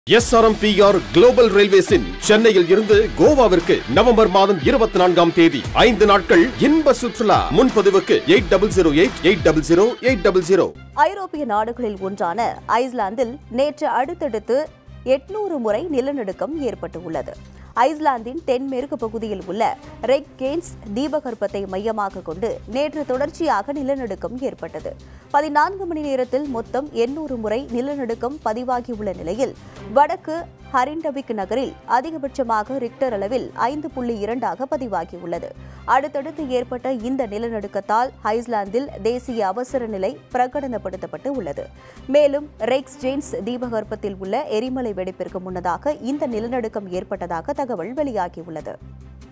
SRMPR global ரயில்வேஸின் சென்னையில் இருந்து கோவாவிற்கு November மாதம் இருபத்தி நான்காம் தேதி ஐந்து நாட்கள் இன்ப சுற்றுலா முன்பதிவுக்கு eight double zero eight eight double zero eight double zero ஐரோப்பிய நாடுகளில் ஒன்றான ஐஸ்லாந்தில் நேற்று அடுத்தடுத்து எட்நூறு முறை நிலநடுக்கம் ஏற்பட்டுள்ளது ஐஸ்லாந்தின் தென்மேற்கு பகுதியில் உள்ள ரெக் கேன்ஸ் தீபகற்பத்தை மையமாக கொண்டு நேற்று தொடர்ச்சியாக நிலநடுக்கம் ஏற்பட்டது பதினான்கு மணி நேரத்தில் மொத்தம் எண்ணூறு முறை நிலநடுக்கம் பதிவாகியுள்ள நிலையில் வடக்கு ஹரிண்டபிக் நகரில் அதிகபட்சமாக ரிக்டர் அளவில் ஐந்து புள்ளி இரண்டாக பதிவாகியுள்ளது அடுத்தடுத்து ஏற்பட்ட இந்த நிலநடுக்கத்தால் ஐஸ்லாந்தில் தேசிய அவசர நிலை பிரகடனப்படுத்தப்பட்டு உள்ளது மேலும் ரெக்ஸ் ஜெயின்ஸ் தீபகற்பத்தில் உள்ள எரிமலை வெடிப்பிற்கு முன்னதாக இந்த நிலநடுக்கம் ஏற்பட்டதாக தகவல் வெளியாகியுள்ளது